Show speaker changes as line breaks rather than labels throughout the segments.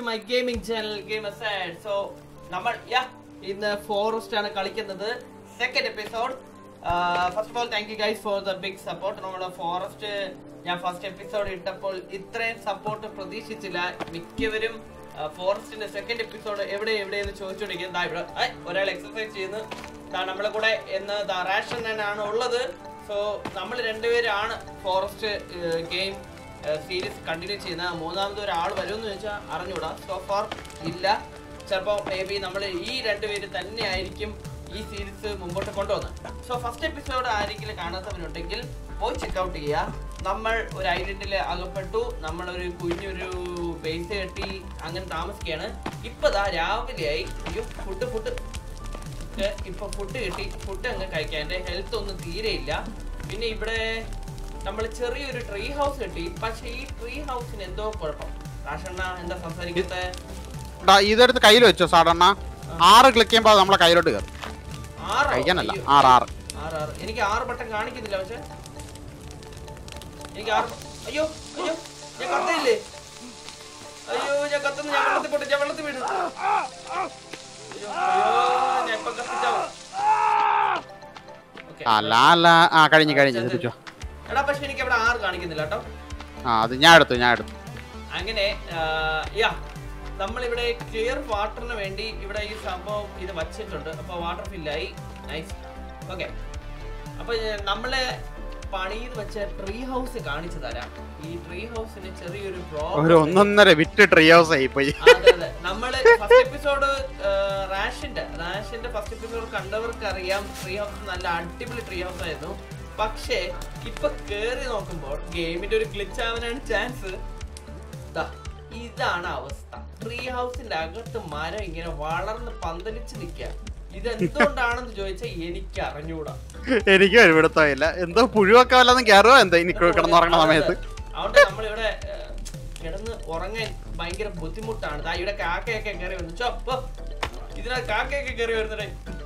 My gaming channel game aside so നമ്മൾ yeah ഇന്ന് forest ആണ് കളിക്കുന്നത് second episode first of all thank you guys for the big support നമ്മുടെ forest ഞാൻ first episode ഇട്ടപ്പോൾ ഇത്രയും സപ്പോർട്ട് പ്രതീക്ഷിച്ചില്ല മിക്കവരും ഫോറസ്റ്റിന്റെ സെക്കൻഡ് എപ്പിസോഡ് എവിടെ എവിടെയെന്ന് ചോദിച്ചുകൊണ്ടിരിക്കുന്നത് ദാ ഇവിടെ ഏയ്, ഒരാൾ എക്സസൈസ് ചെയ്യുന്നു ദാ നമ്മളെ കൂടെ എന്ന് ദാ റാഷൻ ആണ് ഉള്ളത് സോ നമ്മൾ രണ്ടുപേരാണ് ഫോറസ്റ്റ് ഗെയിം സീരീസ് കണ്ടിന്യൂ ചെയ്യുന്ന മൂന്നാമത് ഒരാൾ വരുമെന്ന് ചോദിച്ചാൽ അറിഞ്ഞൂടാ സോ ഫാർ ഇല്ല ചിലപ്പോൾ മേ ബി നമ്മൾ ഈ രണ്ടുപേര് തന്നെ ആയിരിക്കും ഈ സീരീസ് മുമ്പോട്ട് കൊണ്ടുവന്നത് സോ ഫസ്റ്റ് എപ്പിസോഡ് ആരെങ്കിലും കാണാത്തവരുണ്ടെങ്കിൽ പോയി ചെക്കൗട്ട് ചെയ്യുക നമ്മൾ ഒരു ഐലൻഡിൽ അകപ്പെട്ടു നമ്മളൊരു കുഞ്ഞൊരു ബേസ് കെട്ടി അങ്ങനെ താമസിക്കുകയാണ് ഇപ്പതാ രാവിലെയായി അയ്യോ ഫുഡ് ഫുഡ് ഇപ്പൊ ഫുഡ് കിട്ടി ഫുഡ് അങ്ങ് കഴിക്കാൻ എൻ്റെ ഹെൽത്ത് ഒന്നും തീരെയില്ല പിന്നെ ഇവിടെ നമ്മൾ ചെറിയൊരു ട്രീ ഹൗസ് കിട്ടി പക്ഷെ ഈ ട്രീ ഹൗസിന് എന്തോ കുഴപ്പം രാഷണ്ണ എന്താ സംസാരിക്കുന്നത്
ദാ ഇതെടുത്ത് കയ്യിൽ വെച്ചോ സാധാരണ ആറ് ക്ലിക്ക് ചെയ്യുമ്പോൾ അത് നമ്മളെ കയ്യിലോട്ട് കയറും
ആറോ?
കഴിക്കാനല്ല
അയ്യോ.
ആറ് ആറ്
ആറ് ആറ് എനിക്ക് ആറ് ബട്ടൺ കാണിക്കുന്നില്ല പക്ഷെ എനിക്ക് ആറ് അയ്യോ അയ്യോ ഞാൻ കത്തില്ലേ അയ്യോ ഞാൻ കത്തുന്നു ഞാൻ വെള്ളത്തിൽ പോട്ടെ ഞാൻ വെള്ളത്തിൽ വീണു അയ്യോ അയ്യോ ഞാൻ ഇപ്പൊ കത്തിച്ചാവും Okay.
അല്ല അല്ല ആ കഴിഞ്ഞ് കഴിഞ്ഞ് ശ്രദ്ധിച്ചോ
എടാ പക്ഷെ എനിക്ക് അവിടെ ആറ് കാണിക്കുന്നില്ല കേട്ടോ
ആ അത് ഞാൻ എടുത്തു ഞാൻ എടുത്തു
അങ്ങനെ യാ നമ്മളിവിടെ ക്ലിയർ വാട്ടറിന് വേണ്ടി ഇവിടെ ഈ സംഭവം ഇത് വച്ചിട്ടുണ്ട് അപ്പോൾ വാട്ടർ ഫില്ലായി നൈസ് ഓക്കെ അപ്പൊ ഏർ, നമ്മളെ പണിയിൽ വെച്ച ട്രീ ഹൗസ് കാണിച്ചു തരാം ഈ ട്രീ ഹൗസിന് ചെറിയൊരു
ഒരു
പ്രോബ്ലം
ഒന്നൊന്നര വിറ്റ് ട്രീ ഹൗസ് ആയി പോയി
അതെ അതെ നമ്മള് ഫസ്റ്റ് എപ്പിസോഡ് റാഷിന്റെ റാഷിന്റെ ഫസ്റ്റ് എപ്പിസോഡ് കണ്ടവർക്ക് അറിയാം ട്രീ ഹൗസ് നല്ല അടിപൊളി ട്രീ ഹൗസ് ആയിരുന്നു പക്ഷേ ഇപ്പൊ കേറി നോക്കുമ്പോൾ ഗെയിമിന്റെ ഒരു ഗ്ലിച്ച് ആവാനാണ് ചാൻസ് ഇതാണ് അവസ്ഥ ട്രീ ഹൗസിന്റെ അകത്ത് മരം ഇങ്ങനെ വളർന്ന് പന്തലിച്ച് നിൽക്കുക ഇതെന്തുകൊണ്ടാണെന്ന് ചോദിച്ചാൽ എനിക്ക് അറിഞ്ഞൂടാ
എനിക്ക് ഒരു പിടുത്തമില്ല എന്തോ പുഴുവൊക്കെ വല്ലതും കയറുമോ എന്താ ഇനി കിടന്നുറങ്ങണ സമയത്ത്
അതുകൊണ്ട് നമ്മളിവിടെ ഏർ, കിടന്ന് ഉറങ്ങാൻ ഭയങ്കര ബുദ്ധിമുട്ടാണ് ദാ ഇവിടെ കാക്കയൊക്കെ കയറി വന്നു ചോ ഇതിനകത്ത് കാക്കയൊക്കെ കയറി വരുന്നുണ്ടേ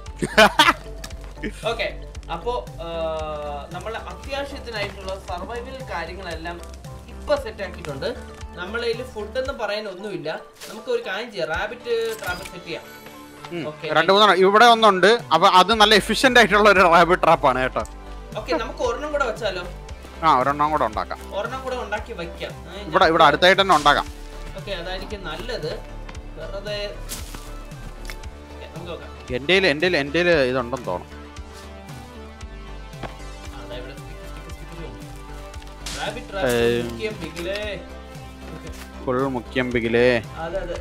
ഓക്കെ അപ്പോ നമ്മൾ അത്യാവശ്യത്തിനായിട്ടുള്ള സർവൈവൽ കാര്യങ്ങളെല്ലാം ഇപ്പൊ സെറ്റ് ആക്കിയിട്ടുണ്ട് നമ്മളെ കയ്യിൽ ഫുഡ് എന്ന് പറയാൻ ഒന്നുമില്ല നമുക്ക് ഒരു കാര്യം ചെയ്യാം റാബിറ്റ് ട്രാപ്പ് സെറ്റ് ചെയ്യാം
ഉം.
Okay,
രണ്ട് മൂന്നെണ്ണം ഇവിടെ ഒന്നുണ്ട് അപ്പൊ അത് നല്ല എഫിഷ്യന്റ് ആയിട്ടുള്ള ഒരു റാബിറ്റ് ട്രാപ്പാണ് കേട്ടോ
ഓക്കെ നമുക്ക് ഒരെണ്ണം കൂടെ വെച്ചാലോ
ആ ഒരെണ്ണം കൂടെ ഉണ്ടാക്കാം
ഒരെണ്ണം കൂടെ ഉണ്ടാക്കി വയ്ക്കാം ഏ, ഞാൻ-
ഇവിടെ ഇവിടെ അടുത്തായിട്ട് തന്നെ ഉണ്ടാക്കാം
ഓക്കെ അതായിരിക്കും നല്ലത് വെറുതെ Okay, നമുക്ക് നോക്കാം
എൻ്റെ എൻ്റെ എൻ്റെ ഇതുണ്ടെന്ന് തോന്നുന്നു
ആ, ദാ ഇവിടെ stick, stick, stick ചെയ്തു. Rabbit trap
ഏം.
മുക്കിയം ബിഗിലേ. Okay,
ഫുൾ മുഖ്യം ബിഗിലേ
അതെ അതെ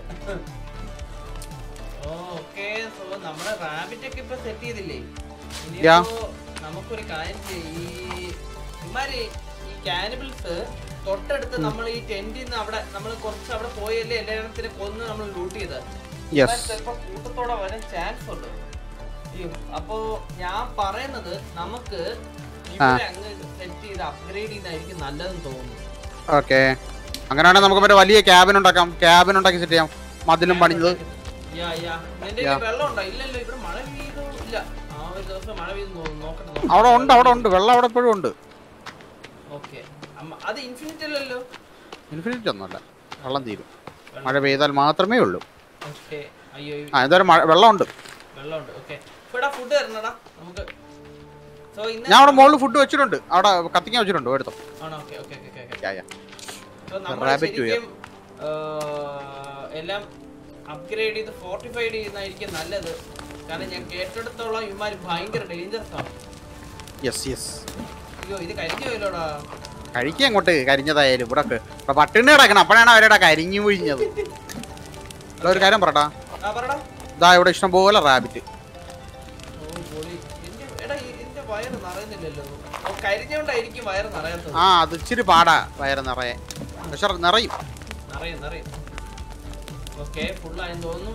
ഓക്കെ സോ നമ്മുടെ റാബിറ്റ് ഒക്കെ ഇപ്പൊ സെറ്റ് ചെയ്തില്ലേ
Yeah.
ഇനിയിപ്പോ നമുക്കൊരു കാര്യം ചെയ്യ്. ഈ ഇമാര് ഈ കാനിബിൾസ് തൊട്ടടുത്ത് നമ്മൾ ഈ ടെന്റിൽ നിന്ന് അവിടെ നമ്മൾ കുറച്ച് അവിടെ പോയല്ലേ എല്ലാത്തിനെ കൊന്ന് നമ്മൾ ലൂട്ട് ചെയ്ത്
യെസ്
ചിലപ്പോ കൂട്ടത്തോടെ വരാൻ ചാൻസ് ഉണ്ട് അയ്യോ, അപ്പോ ഞാൻ പറയുന്നത് നമുക്ക് ഇവിടെ അങ്ങ് സെറ്റ് ചെയ്ത് അപ്ഗ്രേഡ് ചെയ്യുന്നതായിരിക്കും നല്ലതെന്ന് തോന്നുന്നു
ഓക്കെ അങ്ങനെയാണെങ്കിൽ നമുക്ക് മറ്റേ വലിയ ക്യാബിൻ ഉണ്ടാക്കാം ക്യാബിൻ ഉണ്ടാക്കി സെറ്റ് ചെയ്യാം മതിലും പണിഞ്ഞത്
യാ, യാ. നിന്റെ
യാ.
കയ്യിൽ വെള്ളം ഉണ്ടോ ഇല്ലല്ലോ ഇവിടെ മഴ പെയ്തോ ഇല്ല ആ ഒരു ദിവസം മഴ പെയ്തു നോ- നോക്കട്ടെ നോക്കട്ടെ.
അവിടെ ഉണ്ട് അവിടെ ഉണ്ട് വെള്ളം അവിടെ എപ്പോഴും ഉണ്ട്
ഓക്കെ അമ്മ അത് ഇൻഫിനിറ്റ് അല്ലല്ലോ
ഇൻഫിനിറ്റ് ഒന്നുമല്ല വെള്ളം തീരും മഴ പെയ്താൽ മാത്രമേ ഉള്ളൂ
ഓക്കെ അയ്യോ ഈ
ആ എന്തായാലും മഴ വെള്ളമുണ്ട്
വെള്ളമുണ്ട് ഓക്കെ ഇവിടെ ഫുഡ് തരണടാ നമുക്ക് സോ ഇന്ന്
ഞാൻ അവിടെ മുകളിൽ ഫുഡ് വെച്ചിട്ടുണ്ട് അവിടെ കത്തിക്കാൻ വെച്ചിട്ടുണ്ട് എടുത്തോ
ആണോ okay okay okay okay
yeah, yeah.
So, നമ്മള്
Rabbit to
ശരിക്കും, ആഹ്, എല്ലാം അപ്ഗ്രേഡ് ചെയ്ത് ഫോർട്ടിഫൈഡ് ചെയ്യുന്നതായിരിക്കും നല്ലത് കാരണം ഞാൻ കേട്ടെടുത്തോളം ഇവന്മാർ ഭയങ്കര ഡേഞ്ചറസ് ആണ്
യെസ് യെസ്
അയ്യോ ഇത് കരിഞ്ഞു പോയല്ലോടാ
കഴിക്കുക അങ്ങോട്ട് കരിഞ്ഞതായാലും ഇവിടെ ഒക്കെ- ഇവിടെ പട്ടിണി കിടക്കണം അപ്പോഴാണ് അവരുടെ കരിഞ്ഞു പൊഴിഞ്ഞത് ഇവിടെ ഒരു കാര്യം പറട്ടാ
ആ പറടാ
ഇതാ ഇവിടെ ഇഷ്ടം പോലെ റാബിറ്റ്
ഓ പൊളി എന്റെ എടാ ഈ- എന്റെ വയറ് നിറയുന്നില്ലല്ലോ ഓ കരിഞ്ഞോണ്ടായിരിക്കും വയറ് നിറയാത്തത്
ആ അത് ഇച്ചിരി പാടാ വയറ് നിറയെ പക്ഷെ നിറയും
നിറയും നിറയും ഓക്കെ ഫുള്ളായെന്ന് തോന്നുന്നു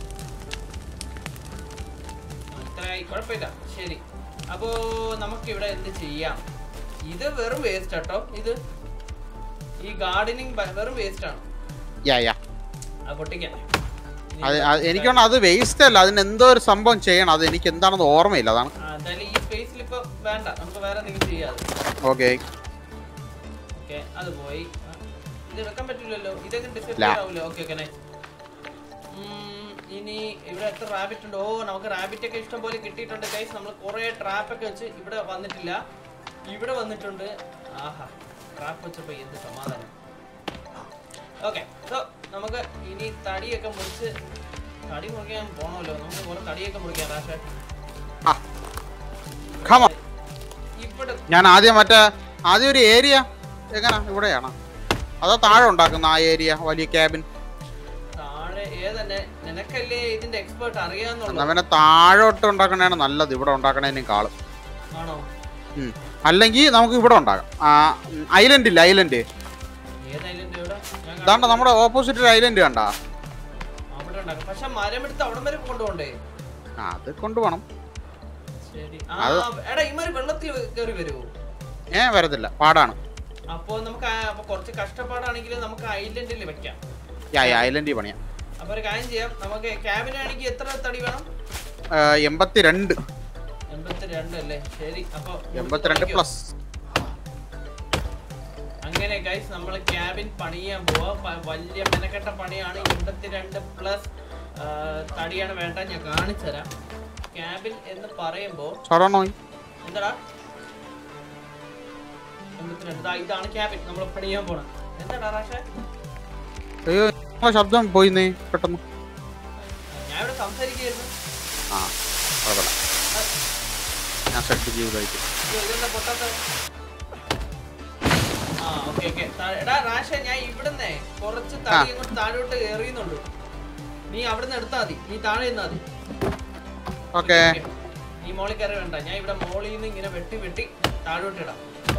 ആ, ഇത്രയായി കുഴപ്പമില്ല ശരി അപ്പോ നമുക്ക് ഇവിടെ എന്ത് ചെയ്യാം ഇത് വെറും വേസ്റ്റ് ആട്ടോ ഇത് ഈ ഗാർഡനിങ് വെറും വേസ്റ്റ് ആണ്
യാ യാ
ആ പൊട്ടിക്കാം ഇനി
അത് അത് എനിക്ക് തോന്നുന്നു അത് വേസ്റ്റ് അല്ല അതിന് എന്തോ ഒരു സംഭവം ചെയ്യണം അത് എനിക്ക് എന്താണെന്ന് ഓർമ്മയില്ല അതാണ്
ആ, എന്തായാലും ഈ സ്പേസിൽ ഇപ്പൊ വേണ്ട നമുക്ക് വേറെ എന്തെങ്കിലും ചെയ്യാം
ഓക്കെ
ഓക്കെ അത് പോയി ആ, ഇത് വെക്കാൻ പറ്റില്ലല്ലോ ഇതൊക്കെ
ഇല്ല.
ഡിസ്പ്ലേ ആവില്ല ഓക്കെ ഓക്കെ ഉം, ഇനി ഇവിടെ എത്ര റാബിറ്റ് ഉണ്ട് ഓ നമുക്ക് റാബിറ്റ് ഒക്കെ ഇഷ്ടം പോലെ കിട്ടിയിട്ടുണ്ട് ഗൈസ് നമ്മൾ കുറെ ട്രാപ്പ് ഒക്കെ വെച്ച് ഇവിടെ വന്നിട്ടില്ല ഇവിടെ വന്നിട്ടുണ്ട് ആഹാ ട്രാപ്പ് വെച്ചപ്പോ എന്ത് സമാധാനം ഓക്കെ സോ നമുക്ക് ഇനി തടിയൊക്കെ മുറിച്ച് തടി മുറിക്കാൻ പോണമല്ലോ നമുക്ക് കുറെ തടിയൊക്കെ മുറിക്കാം രാഷേ
ആ ഖമ
ഇവിടെ
ഞാൻ ആദ്യം മറ്റേ ആദ്യം ഒരു ഏരിയ എങ്ങനെ ഇവിടെയാണ് അതോ താഴെ ഉണ്ടാക്കുന്ന ആ ഏരിയ വലിയ ക്യാബിൻ
താഴെ ഏതന്നെ നിനക്കല്ലേ ഇതിന്റെ എക്സ്പേർട്ട് അറിയാന്നുള്ളൂ
എന്നാ പിന്നെ താഴോട്ട് ഉണ്ടാക്കണതാണ് നല്ലത് ഇവിടെ ഉണ്ടാക്കണേനേക്കാളും
ആണോ
ഉം. അല്ലെങ്കിൽ നമുക്ക് ഇവിടെ ഉണ്ടാക്കാം ആ ഐലൻഡ് ഇല്ല ഐലൻഡ്
ഏത് ഐലൻഡ് ഇവിടെ ഞാൻ
ഇതാണ്ട നമ്മുടെ ഓപ്പോസിറ്റ് ഒരു ഐലൻഡ് കണ്ട
അവിടെ ഉണ്ടാക്കും പക്ഷെ മരം എടുത്ത് അവിടം വരെ കൊണ്ടുപോണ്ടേ
അത് കൊണ്ടുപോകണം
ശരി ആ
അത്-
എടാ ഇമാര് വെള്ളത്തിൽ കയറി വരുമോ
ഏ വരത്തില്ല പാടാണ്
അപ്പോ നമുക്ക് ആ- അപ്പൊ കുറച്ച് കഷ്ടപ്പാടാണെങ്കിലും നമുക്ക് ഐലൻഡിൽ വെക്കാം
യാ ഐലൻഡിൽ പണിയാം
അപ്പൊ ഒരു കാര്യം ചെയ്യാം നമുക്ക് ക്യാബിനാണെങ്കിൽ എത്ര തടി വേണം
ആ, എൺപത്തിരണ്ട്
എൺപത്തിരണ്ട് അല്ലേ ശരി അപ്പൊ നമുക്ക്
എൺപത്തിരണ്ട്
തുടങ്ങിക്കോ.
പ്ലസ്
അങ്ങനെ ഗൈസ് നമ്മൾ ക്യാബിൻ പണിയാൻ പോവാ പ- വലിയ മെനക്കെട്ട പണിയാണ് എൺപത്തിരണ്ട് പ്ലസ് തടിയാണ് വേണ്ട ഞാൻ കാണിച്ചു തരാം ക്യാബിൻ എന്ന് പറയുമ്പോ
സോടാണോ
എന്താടാ എൺപത്തിരണ്ട് ദാ ഇതാണ് ക്യാബിൻ നമ്മൾ പണിയാൻ പോണം എന്താടാ റാഷേ
അയ്യോ നിങ്ങളെ ശബ്ദം പോയിന്നേ പെട്ടെന്ന്
ഞാൻ ഇവിടെ സംസാരിക്കുകയായിരുന്നു
ആ കുഴപ്പമില്ല ഞാൻ സെറ്റ് ചെയ്തായിട്ട്
അയ്യോ, ഇതെന്താ പൊട്ടാത്ത ആ ഓക്കെ ഓക്കെ എടാ റാഷ ഞാൻ ഇവിടുന്ന് കുറച്ച് തടി ഇങ്ങോട്ട് താഴോട്ട് എറിയുന്നുണ്ട് നീ അവിടുന്ന് എടുത്താ മതി നീ താഴെ നിന്നാ മതി
ഓക്കെ
നീ മോളിൽ കയറി വേണ്ട ഞാൻ ഇവിടെ മോളിൽ നിന്ന് ഇങ്ങനെ വെട്ടി വെട്ടി താഴോട്ട് ഇടാം ഓ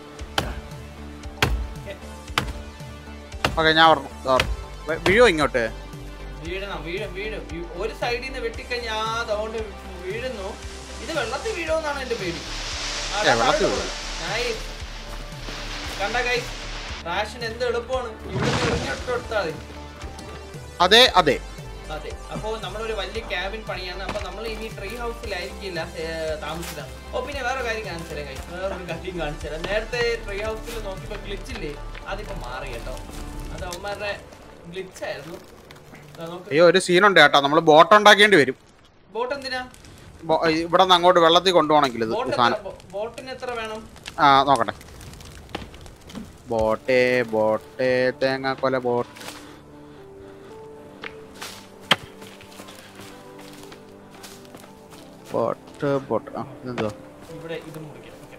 ഓക്കേ.
ഓക്കെ ഞാൻ പറഞ്ഞു വീഴോ ഇങ്ങോട്ട്
വീഴണം വീഴും വീഴും ഈ ഒരു സൈഡിൽ നിന്ന് വെട്ടിക്കഴിഞ്ഞാൽ ആ അതുകൊണ്ട് വീഴുന്നു ഇത് വെള്ളത്തിൽ വീഴുമെന്നാണ് എന്റെ പേടി ആ,
ഏ, വെള്ളത്തിൽ
താഴോട്ട് വീഴും. Nice. കണ്ട കൈ റാഷൻ എന്ത് എളുപ്പമാണ് ഇവിടെ എറിഞ്ഞിട്ട് കൊടുത്താൽ മതി
അതെ അതെ
അതെ അപ്പോ നമ്മളൊരു വലിയ ക്യാബിൻ പണിയാണ് അപ്പൊ നമ്മൾ ഇനി ട്രീ ഹൗസിലായിരിക്കില്ല താമസിക്കുക ഓ പിന്നെ വേറെ കാര്യം കാണിച്ചു തരാം guys. വേറൊരു കാര്യം കാണിച്ചു തരാം നേരത്തെ ട്രീ ഹൗസിൽ നോക്കിയപ്പോ ഗ്ലിച്ചില്ലേ അതിപ്പോ മാറി കേട്ടോ അത് അവന്മാരുടെ ഗ്ലിച്ച് ആയിരുന്നു ദാ നോക്ക്
അയ്യോ ഒരു സീനുണ്ട് കേട്ടോ നമ്മൾ ബോട്ട് ഉണ്ടാക്കേണ്ടി വരും
ബോട്ട് എന്തിനാ
ബോ- ഇവിടെ നിന്ന് അങ്ങോട്ട് വെള്ളത്തിൽ കൊണ്ടുപോകണമെങ്കിൽ ഇത്
ബോട്ട്
സാധനം
എത്ര- ബോ- ബോട്ടിന് എത്ര വേണം
ആ നോക്കട്ടെ ബോട്ടേ ബോട്ടേ തേങ്ങ കൊല ബോട്ട് ബോട്ട് ബോട്ട് ആ ഇതെന്തോ
ഇവിടെ ഇത് മുറിക്കാം okay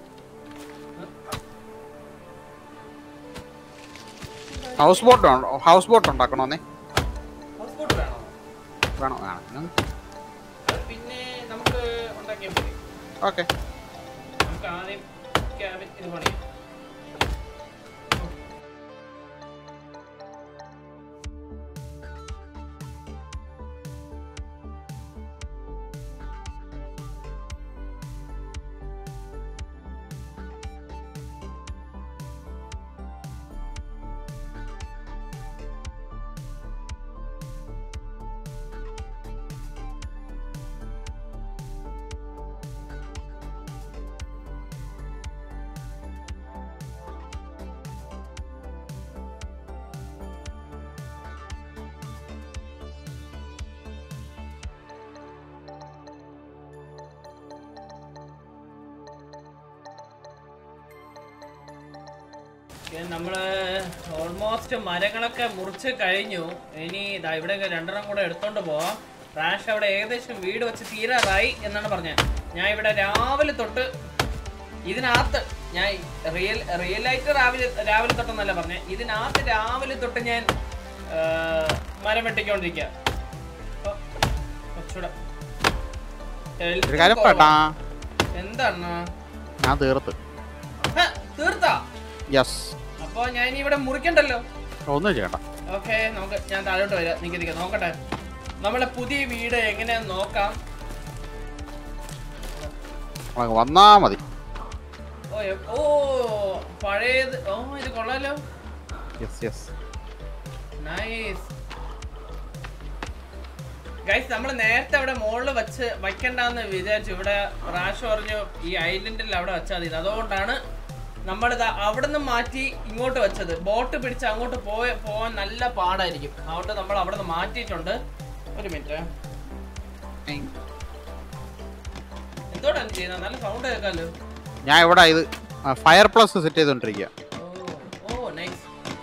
house boat house boat ഉണ്ടാക്കണോന്നേ
ഹൗസ് ബോട്ട് വേണോ
വേണോ വേണം
അത് പിന്നെ നമുക്ക് ഉണ്ടാക്കിയാൽ മതി
ഓക്കെ
നമുക്ക് ആദ്യം ക്യാബിൻ ഇത് പണിയാം ഓക്കേ, നമ്മള് ഓൾമോസ്റ്റ് മരങ്ങളൊക്കെ മുറിച്ച് കഴിഞ്ഞു ഇനി ദാ ഇവിടെ രണ്ടെണ്ണം കൂടെ എടുത്തോണ്ട് പോവാം റാഷ് അവിടെ ഏകദേശം വീട് വെച്ച് തീരാറായി എന്നാണ് പറഞ്ഞത് ഞാൻ ഇവിടെ രാവിലെ തൊട്ട് ഇതിനകത്ത് ഞാൻ റിയൽ റിയൽ ആയിട്ട് രാവിലെ രാവിലെ തൊട്ടെന്നല്ല പറഞ്ഞത് ഇതിനകത്ത് രാവിലെ തൊട്ട് ഞാൻ ആ, മരം വെട്ടിക്കൊണ്ടിരിക്കുക അപ്പൊ കുറച്ചുകൂടെ health
ഒരു കാര്യം
കുറവാ.
പേട്ടാ
എന്താണ്
ഞാൻ തീർത്ത്
ഹ, തീർത്താ
യെസ്
അപ്പൊ ഞാൻ ഇനി ഇവിടെ മുറിക്കണ്ടല്ലോ
ഒന്നും ചെയ്യണ്ട
ഓക്കെ നമുക്ക് ഞാൻ താഴോട്ട് വരാം നിക്ക് നിക്ക് നോക്കട്ടെ നമ്മളെ പുതിയ വീട് എങ്ങനെയാന്ന് നോക്കാം
നമുക്ക് വന്നാ മതി
ഓ എ- ഓ പഴയത് ഓ ഇത് കൊള്ളാലോ
യെസ് യെസ്
നൈസ് ഗൈസ് നമ്മൾ നേരത്തെ അവിടെ മുകളിൽ വെച്ച് വെക്കണ്ടെന്ന് വിചാരിച്ചു ഇവിടെ റാഷ് പറഞ്ഞു ഈ ഐലൻഡിൽ അവിടെ വെച്ചാൽ മതി അതുകൊണ്ടാണ് നമ്മളിത് അവിടെ നിന്ന് മാറ്റി ഇങ്ങോട്ട് വെച്ചത് ബോട്ട് പിടിച്ച് അങ്ങോട്ട് പോയ പോവാൻ നല്ല പാടായിരിക്കും അതുകൊണ്ട് നമ്മൾ അവിടെ നിന്ന് മാറ്റിയിട്ടുണ്ട് ഒരു മിനിറ്റ് എന്തോടാണ് ചെയ്യുന്നത് നല്ല സൗണ്ട് കേൾക്കാമല്ലോ
ഞാൻ ഇവിടെ ഇത് ഫയർ പ്ലസ് സെറ്റ് ചെയ്തോണ്ടിരിക്കുക
ഓ ഓ നൈസ്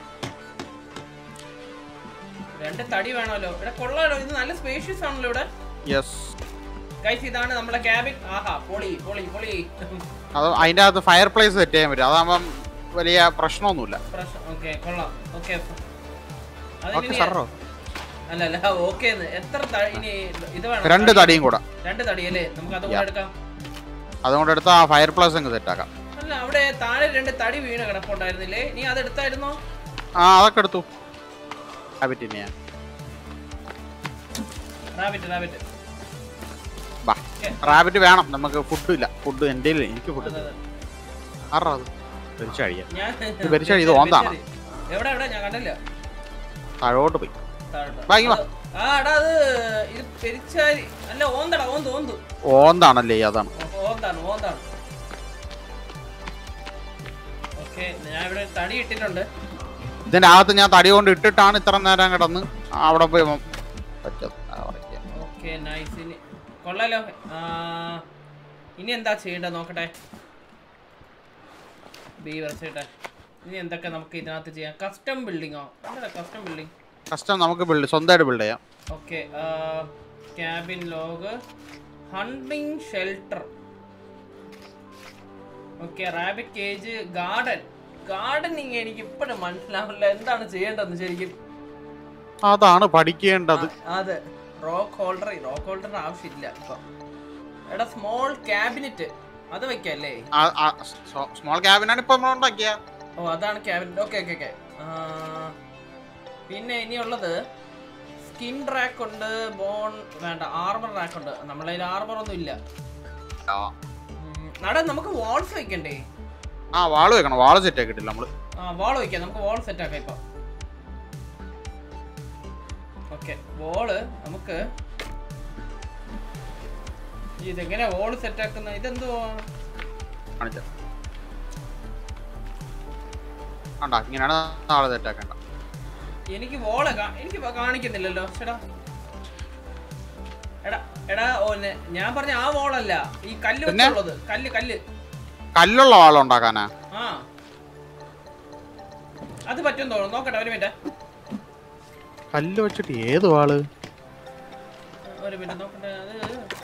രണ്ട് തടി വേണമല്ലോ ഇവിടെ കൊള്ളാലോ ഇത് നല്ല സ്പേഷ്യസ് ആണല്ലോ ഇവിടെ
യെസ്
ഗൈസ് ഇതാണ് നമ്മുടെ ക്യാബിൻ ആഹാ പൊളി പൊളി പൊളി
അത് അതിൻ്റെ അകത്ത് ഫയർ പ്ലേസ് സെറ്റ് ചെയ്യാൻ പറ്റും അതാകുമ്പം വലിയ പ്രശ്നമൊന്നുമില്ല
പ്രശ്നം ഓക്കെ കൊള്ളാം ഓക്കെ
ഓക്കെ സാറോ
അല്ല അല്ല ഓക്കെ എത്ര ത- ഇനി ഇത് വേണം
രണ്ട്
തടി-
തടിയും കൂടെ
രണ്ട് തടി അല്ലേ നമുക്ക് അതുകൂടെ
Yeah.
എടുക്കാം
അതുകൊണ്ട് എടുത്ത് ആ ഫയർ പ്ലസ് അങ്ങ് സെറ്റാക്കാം
അല്ല അവിടെ താഴെ രണ്ട് തടി വീണ് കിടപ്പുണ്ടായിരുന്നില്ലേ നീ അത് എടുത്തായിരുന്നോ
ആ അതൊക്കെ എടുത്തു ഹാബിറ്റിനെ ഞാൻ
റാബിറ്റ് റാബിറ്റ്
ബാ റാബിറ്റ് വേണം നമുക്ക് ഫുഡ് ഇല്ല ഫുഡ് എൻ്റെ കയ്യില് എനിക്ക് ഫുഡ്
അതെ, അതെ.
ആറാ അത് വലിച്ചു കഴിയാം
ഞാൻ
ഇത് പെരിച്ചാഴി, ഇത് ഓന്താണ്.
പെരിച്ചാഴി. എവിടെ എവിടെ ഞാൻ കണ്ടില്ല
താഴോട്ട് പോയി
താഴോട്ട്.
വാ, ഇങ്ങ് വാ.
അത്- ആ എടാ അത് ഇത് പെരിച്ചാരി അല്ല ഓന്തടാ ഓന്ത് ഓന്ത്
ഓന്താണല്ലേ അതാണ്
ഓ- ഓന്താണ് ഓന്താണ് ഓക്കെ ഞാൻ ഇവിടെ തടി ഇട്ടിട്ടുണ്ട്
ഇതിന്റെ അകത്ത് ഞാൻ തടി കൊണ്ട് ഇട്ടിട്ടാണ് ഇത്ര നേരം കിടന്ന് അവിടെ പോയി മ- പറ്റത് ആ, ഉറയ്ക്കാം.
ഓക്കെ നൈസ് ഇനി കൊള്ളാലോ ആ, ഇനി എന്താ ചെയ്യേണ്ടത് നോക്കട്ടെ ബി വെർസൈട്ടെ ഇനി എന്തൊക്കെ നമുക്ക് ഇതിനകത്ത് ചെയ്യാം കസ്റ്റം ബിൽഡിങ്ങോ എന്താ കസ്റ്റം ബിൽഡിംഗ്
കഷ്ടം നമുക്ക് ബിൽഡ് സ്വന്തമായിട്ട് ബിൽഡ് ചെയ്യാം
okay cabin log hunting shelter okay rabbit cage garden gardening എനിക്ക് ഇപ്പോഴും മനസ്സിലാവില്ല എന്താണ് ചെയ്യേണ്ടതെന്ന് ശരിക്കും
അതാണ് പഠിക്കേണ്ടത്
ആ, അതെ റോക്ക് ഹോൾഡർ റോക്ക് ഹോൾഡറിന് ആവശ്യമില്ല ഇപ്പൊ എടാ സ്മോൾ ക്യാബിനറ്റ് അത് വെക്കല്ലേ
സ്മോൾ ക്യാബിനാണ് ഇപ്പൊ നമ്മൾ ഉണ്ടാക്കിയ
ഓ അതാണ് ക്യാബിനറ്റ് ഓക്കെ ഓക്കെ ഓക്കെ പിന്നെ ഇനിയുള്ളത് സ്കിൻ റാക്ക് ഉണ്ട് ബോൺ വേണ്ട ആർമർ റാക്ക് ഉണ്ട് നമ്മളെ ആർമർ ഒന്നും ഇല്ല ഉം, നട നമുക്ക് വാൾസ് വെക്കണ്ടേ
ആ വാള് വെക്കണം വാള് സെറ്റ് ആക്കിയിട്ടില്ല നമ്മള്
ആ വാൾ വെക്കാം നമുക്ക് വാൾ സെറ്റ് ആക്കാം ഇപ്പൊ ഓക്കെ വാള് നമുക്ക് ഇതെങ്ങനെ വാള് സെറ്റ് ആക്കുന്ന ഇതെന്തോ
കാണിച്ച കണ്ടാ ഇങ്ങനെയാണ് നാളെ സെറ്റ് ആക്കേണ്ട
എനിക്ക് വോള് എനിക്ക് വ- കാണിക്കുന്നില്ലല്ലോ ചേടാ എടാ എടാ ഓ നെ- ഞാൻ പറഞ്ഞ ആ വോളല്ല ഈ കല്ല്
പിന്നെ?
വെച്ചുള്ളത് കല്ല് കല്ല്
കല്ലുള്ള വാള ഉണ്ടാക്കാനാ
ആ അത് പറ്റും തോന്നുന്നു നോക്കട്ടെ ഒരു മിനിറ്റ്
കല്ല് വെച്ചിട്ട് ഏത് വാള്
ഒരു മിനിറ്റ് നോക്കട്ടെ അത്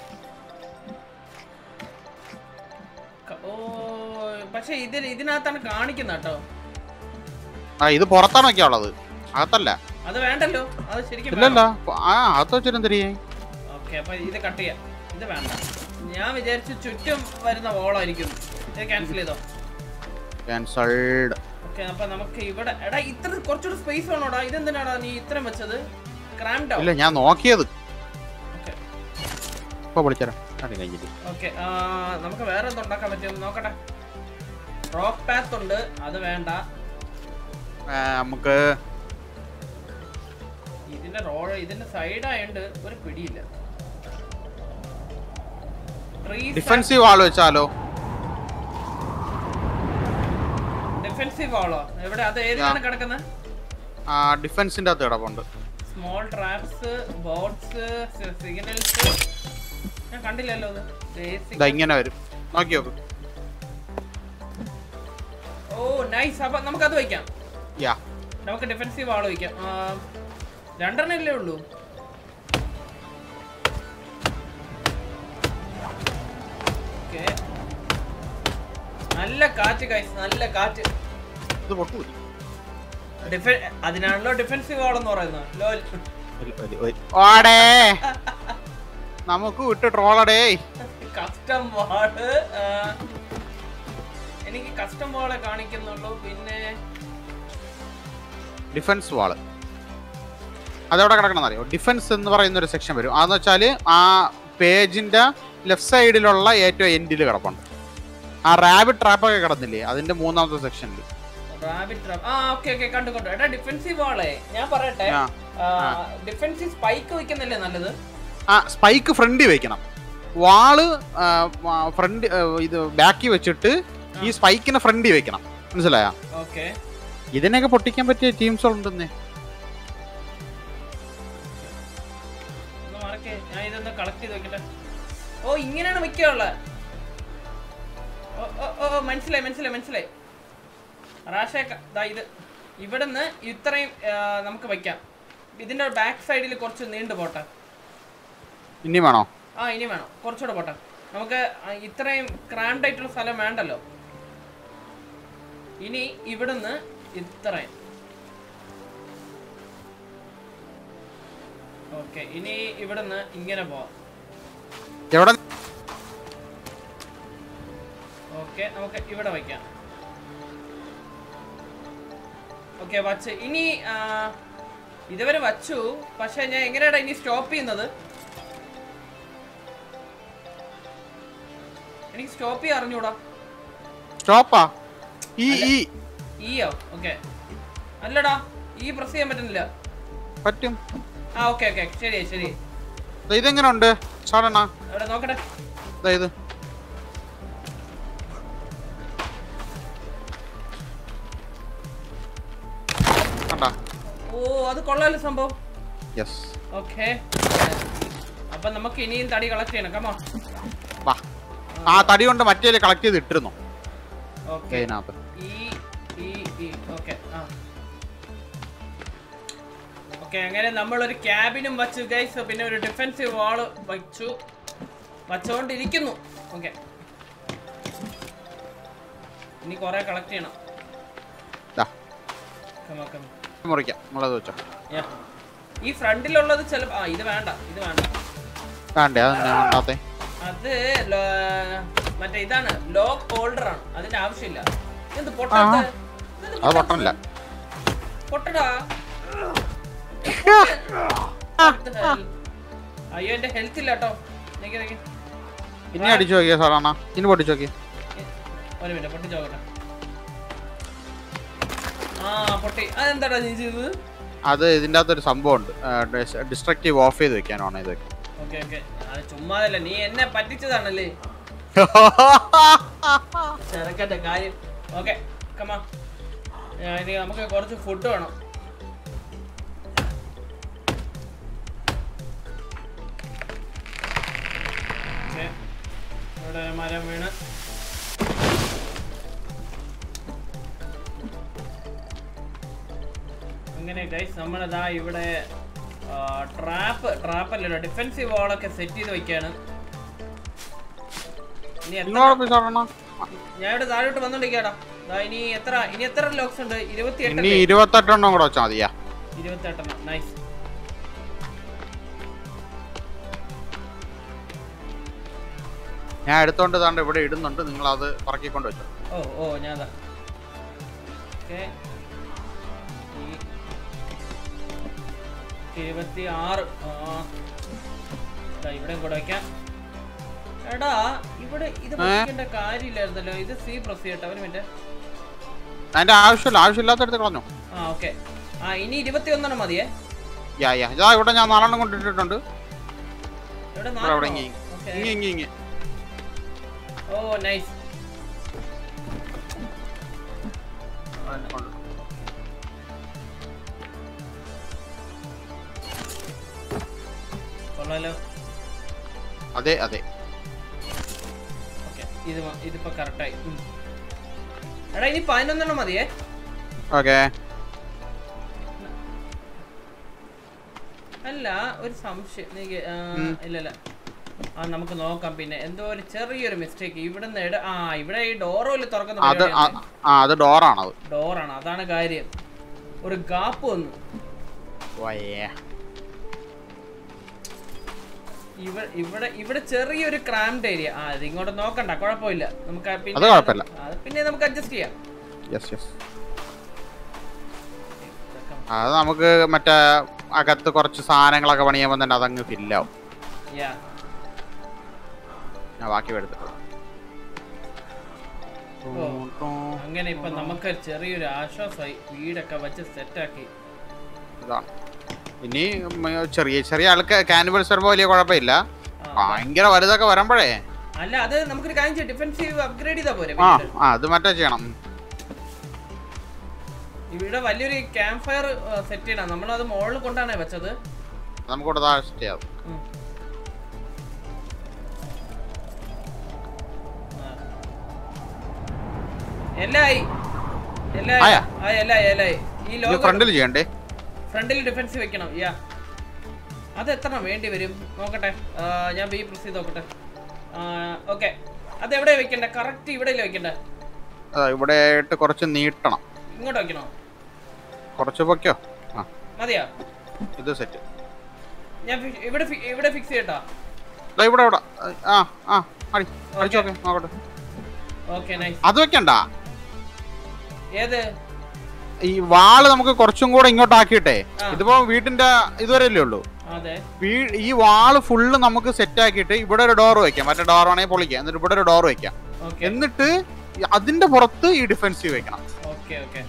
ക- ഓ പക്ഷെ ഇതിന് ഇതിനകത്താണ് കാണിക്കുന്നത് കേട്ടോ
ആ ഇത് പുറത്താണ് വെക്കാനുള്ളത് അകത്തല്ല
അത് വേണ്ടല്ലോ അത് ശരിക്കും
ഇല്ലല്ല ആ അകത്ത് വെച്ചിട്ട് എന്തിരിയേ
ഓക്കെ അപ്പൊ ഇത് കട്ട് ചെയ്യാം ഇത് വേണ്ട ഞാൻ വിചാരിച്ചു ചുറ്റും വരുന്ന വോളായിരിക്കും ഇത് ക്യാൻസൽ ചെയ്തോ
ക്യാൻസൾഡ്
ഓക്കെ അപ്പൊ നമുക്ക് ഇവിടെ എടാ ഇത്ര കുറച്ചുകൂടി സ്പേസ് വേണോടാ ഇതെന്തിനാടാ നീ ഇത്രയും വെച്ചത് ക്രാംഡ്
ഇല്ല ഞാൻ നോക്കിയത്
ഓക്കെ
ഇപ്പൊ വിളിച്ചരാം അത് കഴിഞ്ഞിട്ട്
ഓക്കെ നമുക്ക് വേറെ എന്ത് ഉണ്ടാക്കാൻ പറ്റും നോക്കട്ടെ റോക്ക് പാത്ത് ഉണ്ട് അത് വേണ്ട
ആ, നമുക്ക്
ഇതിന്റെ റോഡ് ഇതിന്റെ സൈഡ് ആയതുകൊണ്ട് ഒരു പിടിയില്ല
ഡിഫൻസീവ് വാൾ വെച്ചാലോ
ഡിഫെൻസീവ് ആളോ എവിടെ അത് ഏതിലാണ് കിടക്കുന്നത്
ആ ഡിഫൻസിന്റെ അകത്ത് കിടപ്പുണ്ട്
സ്മോൾ ട്രാപ്സ് ബോട്ട്സ് സിഗ്നൽസ് ഞാൻ കണ്ടില്ലല്ലോ അത് ബേസിക്
ഇതാ ഇങ്ങനെ വരും നോക്കി നോക്ക്
ഓ നൈസ് അപ്പൊ നമുക്കത് വയ്ക്കാം
യാ
നമുക്ക് ഡിഫെൻസീവ് ആള് വയ്ക്കാം ആ, രണ്ടെണ്ണല്ലേ ഉള്ളൂ ഓക്കെ നല്ല കാറ്റ് കൈസ് നല്ല കാറ്റ്
ഇത് പൊട്ടൂല
ഡിഫെ അതിനാണല്ലോ ഡിഫെൻസീവ് ആളെന്ന് പറയുന്നത് ലോൽ
ഓടേ നമുക്ക് വിട്ട് ട്രോളടേ
കസ്റ്റം വാള് എനിക്ക് കസ്റ്റം വാളെ കാണിക്കുന്നുള്ളൂ പിന്നെ
ഡിഫൻസ് വാള് അതെവിടെ കിടക്കണം അറിയോ ഡിഫൻസ് എന്ന് പറയുന്ന ഒരു സെക്ഷൻ വരും അതെന്ന് വെച്ചാല് ആ പേജിന്റെ ലെഫ്റ്റ് സൈഡിലുള്ള ഏറ്റവും എൻഡിൽ കിടപ്പുണ്ട് ആ റാബിറ്റ് ട്രാപ്പ് ഒക്കെ കിടന്നില്ലേ അതിന്റെ മൂന്നാമത്തെ സെക്ഷനിൽ
റാബിറ്റ് ട്രാപ്പ് ആ ഓക്കെ ഓക്കെ കണ്ടു കണ്ടു എടാ ഡിഫെൻസീവ് വാളെ ഞാൻ പറയട്ടെ
ആ
ഡിഫെൻസീവ് സ്പൈക്ക് വെക്കുന്നല്ലേ നല്ലത്
ആ സ്പൈക്ക് ഫ്രണ്ടിൽ വെക്കണം വാള് ഫ്രണ്ട് ഇത് ബാക്കി വെച്ചിട്ട് ഈ സ്പൈക്കിന് ഫ്രണ്ടിൽ വെക്കണം മനസ്സിലായോ
ഓക്കെ
ഇതിനൊക്കെ പൊട്ടിക്കാൻ പറ്റിയ ടീംസ് ഉണ്ടെന്നേ
ഒന്ന് മറക്കേ ഞാൻ ഇതൊന്ന് കളക്ട് ചെയ്ത് വെക്കട്ടെ ഓ ഇങ്ങനെയാണ് വെക്കാനുള്ള ഓ ഓ ഓ ഓ, മനസ്സിലായി മനസ്സിലായി മനസ്സിലായി റാഷേക്ക ദാ ഇത് ഇവിടുന്ന് ഇത്രയും ആ, നമുക്ക് വെക്കാം ഇതിന്റെ ബാക്ക് സൈഡിൽ കുറച്ച് നീണ്ടു പോട്ടെ
ഇനി വേണോ
ആ ഇനി വേണം കുറച്ചുകൂടെ പോട്ടെ നമുക്ക് ആ, ഇത്രയും ക്രാൻഡ് ആയിട്ടുള്ള സ്ഥലം വേണ്ടല്ലോ ഇനി ഇവിടുന്ന് ഇത്രയും ഓക്കെ ഇനി ഇവിടുന്ന് ഇങ്ങനെ പോവാം
എവിടെ
ഓക്കെ നമുക്ക് ഇവിടെ വയ്ക്കാം ഓക്കെ വച്ച് ഇനി ആ, ഇതുവരെ വച്ചു പക്ഷെ ഞാൻ എങ്ങനെയാടാ ഇനി സ്റ്റോപ്പ് ചെയ്യുന്നത് എനിക്ക് സ്റ്റോപ്പ് ചെയ്യാൻ അറിഞ്ഞൂടാ
സ്റ്റോപ്പാ ഈ ഈ
ഈയോ ഓക്കെ അല്ലടാ ഈ പ്രസ് ചെയ്യാൻ പറ്റുന്നില്ല
പറ്റും
ആ ഓക്കെ ഓക്കെ ശരി ശരി
ദാ ഇതെങ്ങനെ ഉണ്ട് സാറണ്ണ
അവിടെ നോക്കട്ടെ
ഇത് കണ്ടാ
ഓ അത് കൊള്ളാലോ സംഭവം
യെസ്
ഓക്കെ അപ്പൊ നമുക്ക് ഇനിയും തടി കളക്ട് ചെയ്യണം കമോ
വാ ആ തടി കൊണ്ട് മറ്റേ കളക്ട് ചെയ്ത് ഇട്ടിരുന്നു
ഓക്കെ
ഇതിനകത്ത്
ഈ ഈ ഈ ഓക്കെ ആ ഓക്കെ അങ്ങനെ നമ്മളൊരു ക്യാബിനും വച്ചു ഗൈസ് പിന്നെ ഒരു ഡിഫൻസീവ് വാള് വച്ചു വച്ചുകൊണ്ടിരിക്കുന്നു ഓക്കെ ഇനി കുറെ കളക്ട് ചെയ്യണം
ദാ
Come on, come on.
മുറിക്കാം നമ്മളത് വെച്ചോ
Yeah. ഈ ഫ്രണ്ടിലുള്ളത് ചില ആ ഇത് വേണ്ട ഇത് വേണ്ട
വേണ്ടേ അതെന്നെ വേണ്ടാത്തെ
അത് ലോ- മറ്റേ ഇതാണ് ലോക്ക് ഹോൾഡർ ആണ് അതിന്റെ ആവശ്യമില്ല എന്ത് പൊട്ടാത്ത ഇതെന്ത്
അത്
പൊട്ടാത്തത്?
പൊട്ടണില്ല
പൊട്ടടാ What the hell? അയ്യോ എന്റെ ഹെൽത്ത് ഇല്ല കേട്ടോ നിക്ക് നിക്ക്.
ഇനി അടിച്ചു നോക്കിയ സാറാണ ഇനി പൊട്ടിച്ചു നോക്കിയ
ഒരു മിനിറ്റ് പൊട്ടി ചോക്കട്ടെ ആ പൊട്ടി അതെന്താടാ നീ ചെയ്തത്
അത് ഇതിൻ്റെ അകത്തൊരു സംഭവം ഉണ്ട് ഡിസ്ട്രക്റ്റീവ് ഓഫ് ചെയ്ത് വെക്കാനാണ് ഇത്
ഓക്കെ ഓക്കെ അത് ചുമ്മാതല്ല നീ എന്നെ പറ്റിച്ചതാണല്ലേ ചെറുക്കന്റെ കാര്യം ഓക്കെ കമാ ഇനി നമുക്ക് കുറച്ച് ഫുഡ് വേണം ഓക്കെ ഇവിടെ ഒരു മരം വീണ് അങ്ങനെ ഗൈസ് നമ്മളിതാ ഇവിടെ ട്രാപ്പ് ട്രാപ്പ് അല്ലല്ലോ ഡിഫെൻസീവ് വാളൊക്കെ സെറ്റ് ചെയ്ത് വെക്കാണ് ഇനി എത്ര
നിങ്ങളോട് പോയി സാറാണ
ഞാൻ ഇവിടെ താഴോട്ട് വന്നോണ്ടിരിക്കാടാ ദാ ഇനി എത്ര ഇനി എത്ര ലോക്സ് ഉണ്ട് ഇരുപത്തി
ഇനി
എട്ടല്ലേ
ഇരുപത്തെട്ടെണ്ണം കൂടെ വെച്ചാൽ മതിയാ
ഇരുപത്തി എട്ടെണ്ണം നൈസ്
ഞാൻ എടുത്തോണ്ട് താണ്ട് ഇവിടെ ഇടുന്നുണ്ട് നിങ്ങൾ അത് പറക്കിക്കൊണ്ട് വെച്ചോ
ഓ ഓ ഞാൻ അതാ ഓക്കെ ഇരുപത്തി ആറ് ആ ദാ ഇവിടെയും കൂടെ വെക്കാം എടാ ഇവിടെ ഇത് വെക്കേണ്ട കാര്യമില്ലായിരുന്നല്ലോ ഇത് സി പ്രസ് ചെയ്യട്ടെ ഒരു മിനിറ്റ്
അതിന്റെ ആവശ്യമില്ല ആവശ്യമില്ലാത്തടത്ത് കളഞ്ഞു
ആ ഓക്കെ ആ ഇനി ഇരുപത്തി ഒന്നെണ്ണം മതിയേ
യാ യാ ഇതാ ഇവിടെ ഞാൻ നാലെണ്ണം കൊണ്ടിട്ടിട്ടുണ്ട്
ഇവിടെ
ഇവിടെ ഇവിടെ ഇങ്ങി
ഓക്കെ
ഇങ്ങി ഇങ്ങി ഇങ്ങി
ഓ നൈസ് കൊള്ളാലോ
അതെ അതെ
ഓക്കെ ഇത് മ- ഇതിപ്പോ കറക്റ്റായി എടാ ഇനി പതിനൊന്നെണ്ണം മതിയേ
ഓക്കെ
അല്ല ഒരു സംശയം നീക്ക് ആ, ഇല്ലല്ല ആ നമുക്ക് നോക്കാം പിന്നെ എന്തോ ഒരു ചെറിയൊരു മിസ്റ്റേക്ക് ഇവിടുന്ന് ഇട ആ ഇവിടെ ഈ ഡോറോല് തുറക്കുന്ന
അത് ആ- ആ അത് ഡോറാണത്
ഡോറാണ് അതാണ് കാര്യം ഒരു ഗാപ്പ് വന്നു
വയ്യേ
ഇവിടെ ഇവിടെ ഇവിടെ ചെറിയൊരു ക്രാംഡ് ഏരിയ ആ ഇത് ഇങ്ങോട്ട് നോക്കണ്ട കുഴപ്പമില്ല നമുക്ക്
അത്
പിന്നെ
കുഴപ്പമില്ല.
അത് പിന്നെ നമുക്ക് അഡ്ജസ്റ്റ് ചെയ്യാം
യെസ് യെസ് അത് നമുക്ക് മറ്റേ അകത്ത് കുറച്ച് സാധനങ്ങളൊക്കെ പണിയുമ്പോൾ തന്നെ അതങ്ങ് ഫില്ലാവും
യാ
ഞാൻ ബാക്കി എടുത്തിട്ട്
ഓ. അങ്ങനെ ഇപ്പൊ നമുക്ക് ചെറിയൊരു ആശ്വാസമായി വീടൊക്കെ വെച്ച് സെറ്റാക്കി
ഇതാണ് ഇനി ഉം ചെറിയ ചെറിയ ആൾക്ക് കാനിബൽസ് വരുമ്പോൾ വലിയ കുഴപ്പമില്ല ഭയങ്കര വലുതൊക്കെ വരുമ്പോഴേ
അല്ല അത് നമുക്കൊരു കാര്യം ചെയ്യാം ഡിഫൻസീവ് അപ്ഗ്രേഡ് ചെയ്താ പോരെ
ആ
പിന്നീട്?
ആ അത് മറ്റേ ചെയ്യണം
ഇവിടെ വലിയൊരു ക്യാമ്പ് ഫയർ സെറ്റ് ചെയ്യണം നമ്മളത് മുകളിൽ കൊണ്ടാണ് വെച്ചത്
നമുക്കിവിടെ താഴെ ചെയ്യാം
ഉം. ആ. എല്ലായി എല്ലായി
ആയാ?
ആ എല്ലായി എല്ലായി ഈ
ഇത്
ലോഗോ
ഫ്രണ്ടിൽ ചെയ്യണ്ടേ
ഫ്രണ്ടിൽ ഡിഫൻസ് വെക്കണം യാ അത് എത്ര വേണ്ടി വരും നോക്കട്ടെ ആ, ഞാൻ ബി പ്രസ് ചെയ്ത് നോക്കട്ടെ ഓക്കെ അത് എവിടെ വെക്കണ്ടേ കറക്റ്റ് ഇവിടെ വെക്കണ്ടേ
ആ, ഇവിടെ ആയിട്ട് കുറച്ച് നീട്ടണം
ഇങ്ങോട്ട് വെക്കണോ
കുറച്ച് പൊക്കോ ആ
മതിയാ
ഇത് സെറ്റ്
ഞാൻ ഫി- ഇവിടെ ഫി- ഇവിടെ ഫിക്സ് ചെയ്യട്ടാ
ദാ ഇവിടെ ഇവിടെ ആ ആ അടി അടിച്ചു നോക്കെ നോക്കട്ടെ
ഓക്കെ നൈസ്
അത് വെക്കണ്ട
ഏത്
ഈ വാള് നമുക്ക് കുറച്ചും കൂടെ ഇങ്ങോട്ട് ആക്കിയിട്ടെ
ആ.
ഇതിപ്പോ വീട്ടിന്റെ ഇതുവരെയല്ലേ ഉള്ളൂ
അതെ
വീ ഈ വാള് ഫുള്ള് നമുക്ക് സെറ്റ് ആക്കിയിട്ട് ഇവിടെ ഒരു ഡോർ വെക്കാം മറ്റേ ഡോർ ആണെങ്കിൽ പൊളിക്കാം എന്നിട്ട് ഇവിടെ ഒരു ഡോർ വെക്കാം
ഓക്കെ
എന്നിട്ട് ഈ അതിന്റെ പുറത്ത് ഈ ഡിഫൻസീവ് വെക്കണം
ഓക്കെ ഓക്കെ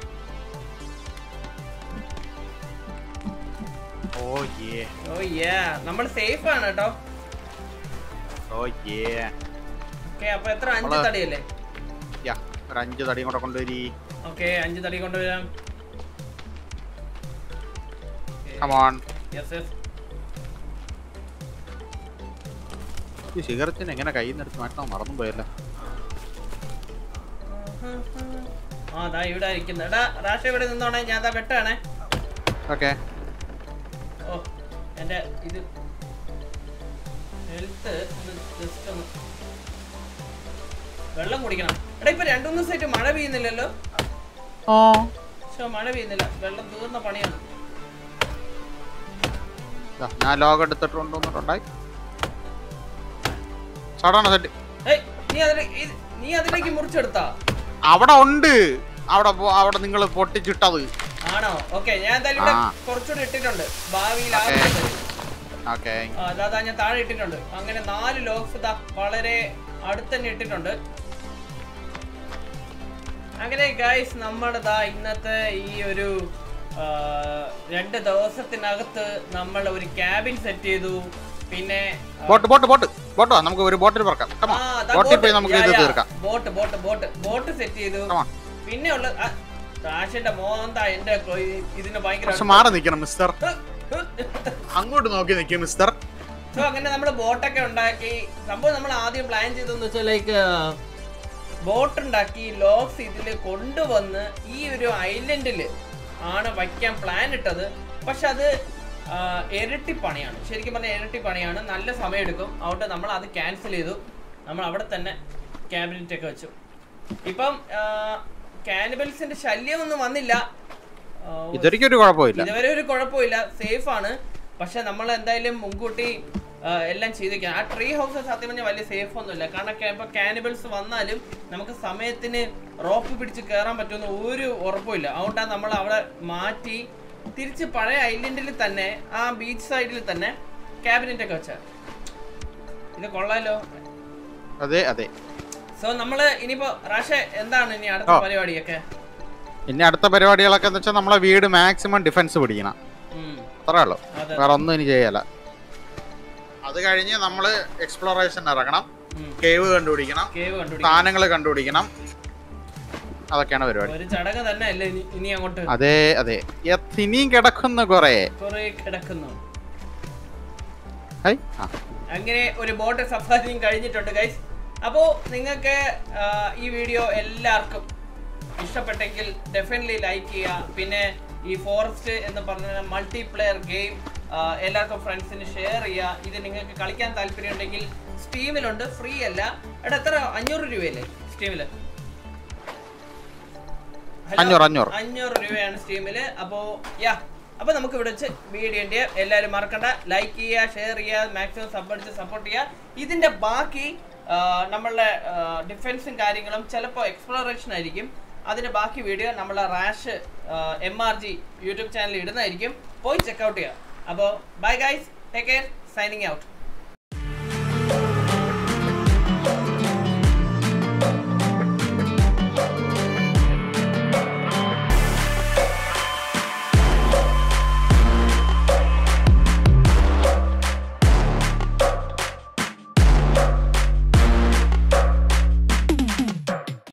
ഓ ഏ
ഓ യാ നമ്മൾ സേഫ് ആണ് കേട്ടോ
ഓ ഏ
ഓക്കെ അപ്പൊ എത്ര അഞ്ച്
നമ്മള്-
തടിയല്ലേ
യാ ഒരു അഞ്ച് തടിയും കൂടെ കൊണ്ടുവരി
ഓക്കെ അഞ്ച് തടി കൊണ്ടുവരാം
കമോൺ
യെസ് യെസ്
ഈ സിഗരറ്റിന് എങ്ങനെ കയ്യിൽ നിന്ന് എടുത്ത് മാറ്റണം മറന്നു പോയല്ലോ
ആ ദാ ഇവിടെ ഇരിക്കുന്നു എടാ റാഷ ഇവിടെ നിന്നോണേ ഞാൻ ദാ വെട്ടാണേ
ഓക്കെ
ഓ എന്റെ ഇത് ഹെൽത്ത് ഒന്ന് ജസ്റ്റ് ഒന്ന് വെള്ളം കുടിക്കണം എടാ ഇപ്പൊ രണ്ടു മൂന്ന് ദിവസമായിട്ട് മഴ പെയ്യുന്നില്ലല്ലോ
ഓ
പക്ഷെ മഴ പെയ്യുന്നില്ല വെള്ളം തീർന്ന പണിയാണ്
ദാ, ഞാൻ ലോകം എടുത്തിട്ടുണ്ടോന്നിട്ടുണ്ടായി ചാടാണ് സെറ്റ്
ഏയ് നീ അതിലേക്ക് ഇത്- നീ അതിലേക്ക് മുറിച്ചെടുത്താ
അവിടെ ഉണ്ട് അവിടെ പോ- അവിടെ നിങ്ങൾ പൊട്ടിച്ചിട്ടത്
ആണോ ഓക്കെ ഞാൻ എന്തായാലും ഇവിടെ
ആ.
കുറച്ചുകൂടി ഇട്ടിട്ടുണ്ട് ഭാവിയിൽ
ഓക്കേ.
ആവശ്യം വരും.
ഓക്കെ
ആ, അതാ അതാ ഞാൻ താഴെ ഇട്ടിട്ടുണ്ട് അങ്ങനെ നാല് ലോക്സ് ഇതാ വളരെ അടുത്ത് തന്നെ ഇട്ടിട്ടുണ്ട് അങ്ങനെ ഗൈസ് നമ്മുടെ ദാ ഇന്നത്തെ ഈ ഒരു ആ, രണ്ട് ദിവസത്തിനകത്ത് നമ്മൾ ഒരു ക്യാബിൻ സെറ്റ് ചെയ്തു പിന്നെ ആ,
ബോട്ട് ബോട്ട് ബോട്ട് ബോട്ടോ നമുക്ക് ഒരു ബോട്ടിൽ പറക്കാം കമാ
ആ, ദാ
ബോട്ടിൽ
boat.
പോയി നമുക്ക്
യാ,
ഇത്
യാ.
തീർക്കാം
boat boat boat boat set ചെയ്തു
കമാ
പിന്നെ ഉള്ള റാഷിന്റെ മോന്താ എന്റെ കൊ- ഇതിന് ഭയങ്കര
കുറച്ച് മാറി നിൽക്കണം മിസ്റ്റർ അങ്ങോട്ട് നോക്കി നിൽക്കും മിസ്റ്റർ
സോ അങ്ങനെ നമ്മൾ ബോട്ടൊക്കെ ഉണ്ടാക്കി സംഭവം നമ്മൾ ആദ്യം പ്ലാൻ ചെയ്തെന്ന് വെച്ചാൽ ലൈക്ക് ബോട്ട് ഉണ്ടാക്കി ലോക്സ് ഇതിൽ കൊണ്ടുവന്ന് ഈ ഒരു ഐലൻഡിൽ ആണ് വയ്ക്കാൻ പ്ലാൻ ഇട്ടത് പക്ഷെ അത് ആ, ഇരട്ടി പണിയാണ് ശരിക്കും പറഞ്ഞാൽ ഇരട്ടി പണിയാണ് നല്ല സമയമെടുക്കും അതുകൊണ്ട് നമ്മൾ അത് ക്യാൻസൽ ചെയ്തു നമ്മൾ അവിടെ തന്നെ ക്യാബിനറ്റ് ഒക്കെ വെച്ചു ഇപ്പം കാനിബൽസിന്റെ ശല്യമൊന്നും വന്നില്ല ആ,
ഇതൊരിക്കും ഒരു കുഴപ്പമില്ല
ഇതുവരെ ഒരു കുഴപ്പമില്ല സേഫ് ആണ് പക്ഷെ നമ്മൾ എന്തായാലും മുൻകൂട്ടി ആ, എല്ലാം ചെയ്തിരിക്കണം ആ ട്രീ ഹൗസ് സത്യം പറഞ്ഞാൽ വലിയ സേഫ് ഒന്നുമില്ല കാരണം ഇപ്പൊ കാനിബിൾസ് വന്നാലും നമുക്ക് സമയത്തിന് റോപ്പ് പിടിച്ച് കയറാൻ പറ്റുമെന്ന് ഒരു ഉറപ്പുമില്ല അതുകൊണ്ടാണ് നമ്മൾ അവിടെ മാറ്റി തിരിച്ച് പഴയ ഐലൻഡിൽ തന്നെ ആ ബീച്ച് സൈഡിൽ തന്നെ ക്യാബിനറ്റ് ഒക്കെ വെച്ച ഇത് കൊള്ളാലോ
അതെ അതെ
സോ നമ്മള് ഇനിയിപ്പോ റാഷെ എന്താണ് ഇനി അടുത്ത
ഓ.
പരിപാടിയൊക്കെ
ഇനി അടുത്ത പരിപാടികളൊക്കെ എന്ന് വെച്ചാൽ നമ്മളെ വീട് മാക്സിമം ഡിഫൻസ് പിടിക്കണം
ഉം,
അത്രേ ഉള്ളൂ
അതെ
വേറെ ഒന്നും ഇനി ചെയ്യല അത് കഴിഞ്ഞ് നമ്മൾ എക്സ്പ്ലോറേഷൻ ഇറങ്ങണം
ഉം.
കേവ് കണ്ടുപിടിക്കണം
കേവ് കണ്ടുപിടിക്കും
സ്ഥാനങ്ങൾ കണ്ടുപിടിക്കണം അതൊക്കെയാണ് പരിപാടി
ഒരു ചടങ്ങ് തന്നെ അല്ലേ ഇനി- ഇനി അങ്ങോട്ട്
അതെ അതെ എത്ത് ഇനിയും കിടക്കുന്നു കൊറേ
കുറെ കിടക്കുന്നു
ഹൈ ആ
അങ്ങനെ ഒരു ബോട്ട് സഫാരിയും കഴിഞ്ഞിട്ടുണ്ട് ഗൈസ് അപ്പോൾ നിങ്ങൾക്ക് ആ, ഈ വീഡിയോ എല്ലാവർക്കും ഇഷ്ടപ്പെട്ടെങ്കിൽ ഡെഫിനറ്റ്ലി ലൈക്ക് ചെയ്യുക പിന്നെ ഈ ഫോറസ്റ്റ് എന്ന് പറഞ്ഞ മൾട്ടിപ്ലെയർ ഗെയിം എല്ലാവർക്കും ഫ്രണ്ട്സിന് ഷെയർ ചെയ്യുക ഇത് നിങ്ങൾക്ക് കളിക്കാൻ താല്പര്യം ഉണ്ടെങ്കിൽ സ്റ്റീമിലുണ്ട് ഫ്രീ അല്ല എടാ എത്ര അഞ്ഞൂറ് രൂപയല്ലേ സ്റ്റീമില്
അഞ്ഞൂറ് അഞ്ഞൂറ്
അഞ്ഞൂറ് രൂപയാണ് സ്റ്റീമില് അപ്പോ യാ അപ്പൊ നമുക്ക് ഇവിടെ വെച്ച് വീഡിയോന്റെ എല്ലാവരും മറക്കണ്ട ലൈക്ക് ചെയ്യുക ഷെയർ ചെയ്യുക മാക്സിമം സബ് അടിച്ച് സപ്പോർട്ട് ചെയ്യുക ഇതിന്റെ ബാക്കി ആ, നമ്മളുടെ ഡിഫൻസും കാര്യങ്ങളും ചിലപ്പോൾ എക്സ്പ്ലോറേഷൻ ആയിരിക്കും അതിന്റെ ബാക്കി വീഡിയോ നമ്മളെ Rash M R G YouTube ചാനലിൽ ഇടുന്നതായിരിക്കും പോയി ചെക്കൗട്ട് ചെയ്യുക അപ്പോൾ bye guys take care signing out